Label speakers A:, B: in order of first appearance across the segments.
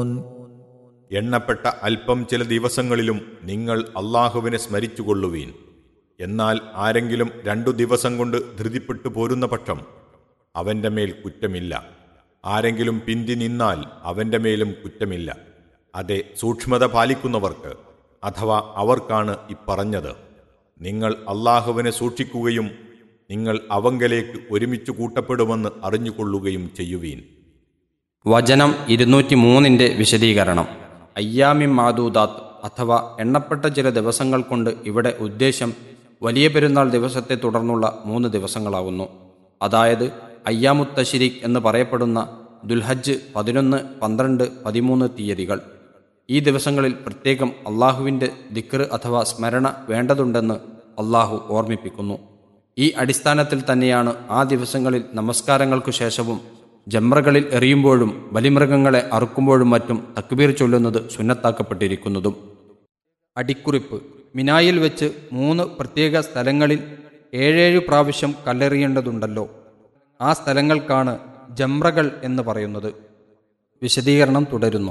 A: എണ്ണപ്പെട്ട അല്പം ചില ദിവസങ്ങളിലും നിങ്ങൾ അള്ളാഹുവിനെ സ്മരിച്ചുകൊള്ളുവീൻ എന്നാൽ ആരെങ്കിലും രണ്ടു ദിവസം കൊണ്ട് ധൃതിപ്പെട്ടു പോരുന്ന പക്ഷം അവന്റെ മേൽ കുറ്റമില്ല ആരെങ്കിലും പിന്തി നിന്നാൽ അവന്റെ മേലും കുറ്റമില്ല അതെ സൂക്ഷ്മത പാലിക്കുന്നവർക്ക് അഥവാ അവർക്കാണ് ഇപ്പറഞ്ഞത് നിങ്ങൾ അള്ളാഹുവിനെ സൂക്ഷിക്കുകയും നിങ്ങൾ അവങ്കലേക്ക് ഒരുമിച്ച് കൂട്ടപ്പെടുമെന്ന് അറിഞ്ഞുകൊള്ളുകയും ചെയ്യുവീൻ
B: വചനം ഇരുന്നൂറ്റി മൂന്നിൻ്റെ വിശദീകരണം അയ്യാമി മാദൂദാത്ത് അഥവാ എണ്ണപ്പെട്ട ചില ദിവസങ്ങൾ കൊണ്ട് ഇവിടെ ഉദ്ദേശം വലിയ പെരുന്നാൾ ദിവസത്തെ തുടർന്നുള്ള മൂന്ന് ദിവസങ്ങളാകുന്നു അതായത് അയ്യാമുത്തശിരിക് എന്ന് പറയപ്പെടുന്ന ദുൽഹജ്ജ് പതിനൊന്ന് പന്ത്രണ്ട് പതിമൂന്ന് തീയതികൾ ഈ ദിവസങ്ങളിൽ പ്രത്യേകം അള്ളാഹുവിൻ്റെ ദിക്ർ അഥവാ സ്മരണ വേണ്ടതുണ്ടെന്ന് അള്ളാഹു ഓർമ്മിപ്പിക്കുന്നു ഈ അടിസ്ഥാനത്തിൽ തന്നെയാണ് ആ ദിവസങ്ങളിൽ നമസ്കാരങ്ങൾക്കു ശേഷവും ജമ്രകളിൽ എറിയുമ്പോഴും ബലിമൃഗങ്ങളെ അറുക്കുമ്പോഴും മറ്റും തക്ബീർ ചൊല്ലുന്നത് സുന്നത്താക്കപ്പെട്ടിരിക്കുന്നതും അടിക്കുറിപ്പ് മിനായിൽ വെച്ച് മൂന്ന് പ്രത്യേക സ്ഥലങ്ങളിൽ ഏഴേഴ് പ്രാവശ്യം കല്ലെറിയേണ്ടതുണ്ടല്ലോ ആ സ്ഥലങ്ങൾക്കാണ് ജമ്രകൾ എന്ന് പറയുന്നത് വിശദീകരണം തുടരുന്നു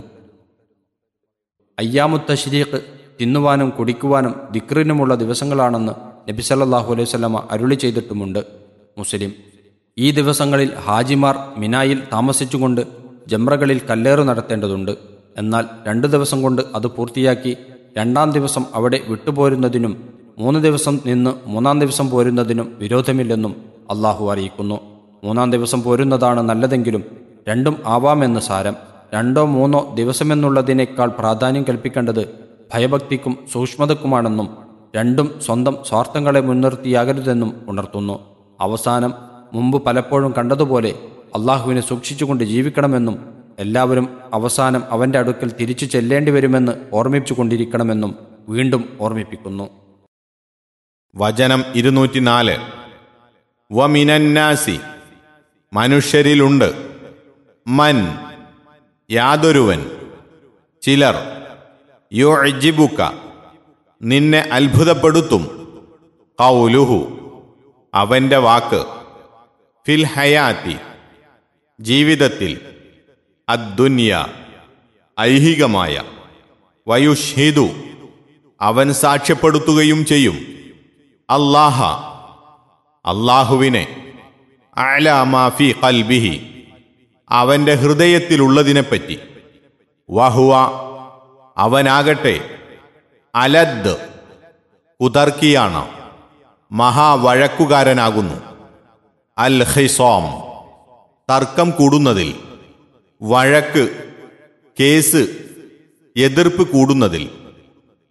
B: അയ്യാമുത്തശ്രീഖ് തിന്നുവാനും കുടിക്കുവാനും ദിക്റിനുമുള്ള ദിവസങ്ങളാണെന്ന് നബി സല്ലല്ലാഹു അലൈഹി വസല്ലമ അരുളി ചെയ്തിട്ടുമുണ്ട് മുസ്ലിം ഈ ദിവസങ്ങളിൽ ഹാജിമാർ മിനായിൽ താമസിച്ചുകൊണ്ട് ജമ്രകളിൽ കല്ലേറ് നടത്തേണ്ടതുണ്ട് എന്നാൽ രണ്ട് ദിവസം കൊണ്ട് അത് പൂർത്തിയാക്കി രണ്ടാം ദിവസം അവിടെ വിട്ടുപോരുന്നതിനും മൂന്ന് ദിവസം നിന്ന് മൂന്നാം ദിവസം പോരുന്നതിനും വിരോധമില്ലെന്നും അള്ളാഹു അറിയിക്കുന്നു മൂന്നാം ദിവസം പോരുന്നതാണ് നല്ലതെങ്കിലും രണ്ടും ആവാമെന്ന് സാരം രണ്ടോ മൂന്നോ ദിവസമെന്നുള്ളതിനേക്കാൾ പ്രാധാന്യം കൽപ്പിക്കേണ്ടത് ഭയഭക്തിക്കും സൂക്ഷ്മതക്കുമാണെന്നും രണ്ടും സ്വന്തം സ്വാർത്ഥങ്ങളെ മുൻനിർത്തിയാകരുതെന്നും ഉണർത്തുന്നു അവസാനം മുമ്പ് പലപ്പോഴും കണ്ടതുപോലെ അള്ളാഹുവിനെ സൂക്ഷിച്ചുകൊണ്ട് ജീവിക്കണമെന്നും എല്ലാവരും അവസാനം അവൻ്റെ അടുക്കൽ തിരിച്ചു ചെല്ലേണ്ടി വരുമെന്ന് ഓർമ്മിച്ചുകൊണ്ടിരിക്കണമെന്നും വീണ്ടും ഓർമ്മിപ്പിക്കുന്നു
A: വചനം ഇരുന്നൂറ്റിനാല് വമിനന്നാസി മനുഷ്യരിലുണ്ട് മൻ യാതൊരുവൻ ചിലർ യുഅ്ജിബുക നിന്നെ അത്ഭുതപ്പെടുത്തും കൗലുഹു അവന്റെ വാക്ക് ഫിൽ ഹയാത്തി ജീവിതത്തിൽ അദ്ദുന്യ ഐഹികമായ വയുഷ്ഹിദു അവൻ സാക്ഷ്യപ്പെടുത്തുകയും ചെയ്യും അല്ലാഹ അള്ളാഹുവിനെ അലാമാഫി കൽബിഹി അവന്റെ ഹൃദയത്തിലുള്ളതിനെപ്പറ്റി വഹുവ അവനാകട്ടെ അലദ് കുതർക്കിയാണ് മഹാവഴക്കുകാരനാകുന്നു അൽ ഹിസോം തർക്കം കൂടുന്നതിൽ വഴക്ക് കേസ് എതിർപ്പ് കൂടുന്നതിൽ